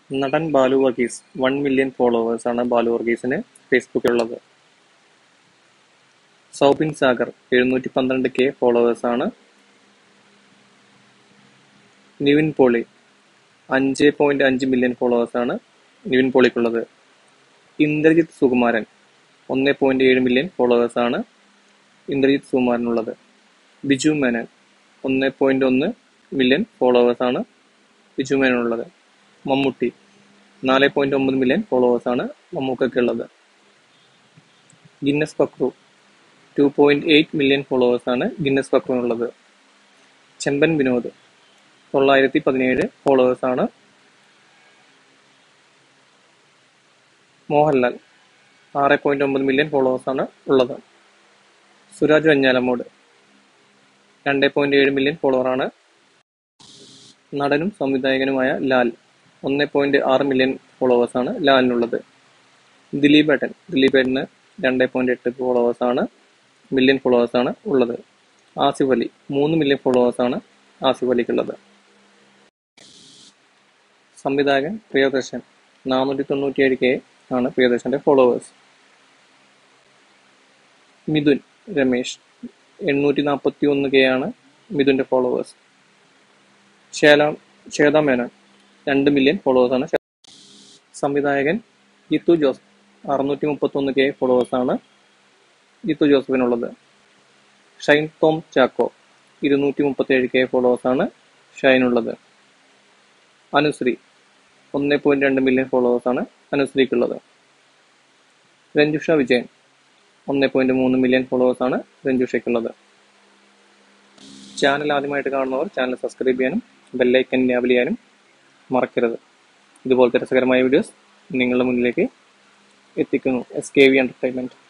നടൻ Balu Varghese one million ഫോളോവേഴ്സാണ് ബാലു വർഗീസിന് ഫേസ്ബുക്കിലുള്ളത് സൗബിൻ സാഗർ എഴുന്നൂറ്റി പന്ത്രണ്ട് കെ ഫോളോവേഴ്സാണ് നിവിൻ പോളി അഞ്ച് പോയിന്റ് അഞ്ച് മില്യൺ ഫോളോവേഴ്സാണ് നിവിൻ പോളിക്കുള്ളത് ഇന്ദ്രജിത്ത് സുകുമാരൻ ഒന്ന് പോയിന്റ് ഏഴ് മില്യൺ ഫോളോവേഴ്സാണ് ഇന്ദ്രജിത്ത് സുകുമാരനുള്ളത് ബിജു മേനൻ ഒന്ന് പോയിന്റ് ഒന്ന് മില്യൺ ഫോളോവേഴ്സാണ് ബിജു മേനനുള്ളത് മമ്മൂട്ടി നാല് പോയിന്റ് ഒമ്പത് മില്യൺ ഫോളോവേഴ്സാണ് മമ്മൂക്കയ്ക്കുള്ളത് Guinness Pakru two point eight million ഫോളോവേഴ്സാണ് ഗിന്നസ് പക്രുവിനുള്ളത് ചെമ്പൻ വിനോദ് തൊള്ളായിരത്തി പതിനേഴ് ഫോളോവേഴ്സാണ് മോഹൻലാൽ ആറ് പോയിന്റ് ഒമ്പത് മില്യൺ ഫോളോവേഴ്സാണ് ഉള്ളത് സുരാജ് വെഞ്ഞാലമ്മൂട് രണ്ട് പോയിന്റ് ഏഴ് മില്യൺ ഫോളോവറാണ് നടനും സംവിധായകനുമായ ലാൽ ഒന്ന് പോയിന്റ് ആറ് മില്യൺ ഫോളോവേഴ്സാണ് ലാലിനുള്ളത് ദിലീപ് ഏട്ടൻ ദിലീപ് ഏട്ടന് രണ്ട് പോയിന്റ് എട്ട് ഫോളോവേഴ്സാണ് മില്യൺ ഫോളോവേഴ്സാണ് ഉള്ളത് ആസിഫ് അലി മൂന്ന് മില്യൺ ഫോളോവേഴ്സാണ് ആസിഫ് അലിക്കുള്ളത് സംവിധായകൻ പ്രിയദർശൻ നാനൂറ്റി തൊണ്ണൂറ്റിയേഴ് കെ ആണ് പ്രിയദർശന്റെ ഫോളോവേഴ്സ് മിഥുൻ രമേശ് എണ്ണൂറ്റി നാൽപ്പത്തി ഒന്ന് കെ ആണ് മിഥുന്റെ ഫോളോവേഴ്സ് ശേല ശ്വേത മേനോൻ രണ്ട് മില്യൺ ഫോളോവേഴ്സാണ് സംവിധായകൻ ജിത്തു ജോസഫ് അറുന്നൂറ്റി മുപ്പത്തി ഒന്ന് കെ ഫോളോവേഴ്സാണ് ജിത്തു ജോസഫിനുള്ളത് ഷൈൻ ടോം ചാക്കോ ഇരുന്നൂറ്റി മുപ്പത്തി ഏഴ് കെ ഫോളോവേഴ്സാണ് ഷൈനുള്ളത് അനുശ്രീ ഒന്ന് പോയിന്റ് രണ്ട് മില്യൺ ഫോളോവേഴ്സാണ് അനുശ്രീക്കുള്ളത് രഞ്ജുഷ വിജയൻ ഒന്ന് പോയിന്റ് മൂന്ന് മില്യൺ ഫോളോവേഴ്സാണ് രഞ്ജുഷയ്ക്കുള്ളത് ചാനൽ ആദ്യമായിട്ട് കാണുന്നവർ ചാനൽ സബ്സ്ക്രൈബ് ചെയ്യാനും ബെല്ലൈക്കൻ എനാബിൾ ചെയ്യാനും മറക്കരുത് ഇതുപോലത്തെ രസകരമായ വീഡിയോസ് നിങ്ങളുടെ മുന്നിലേക്ക് എത്തിക്കുന്നു എസ് കെ വി എന്റർടൈൻമെന്റ്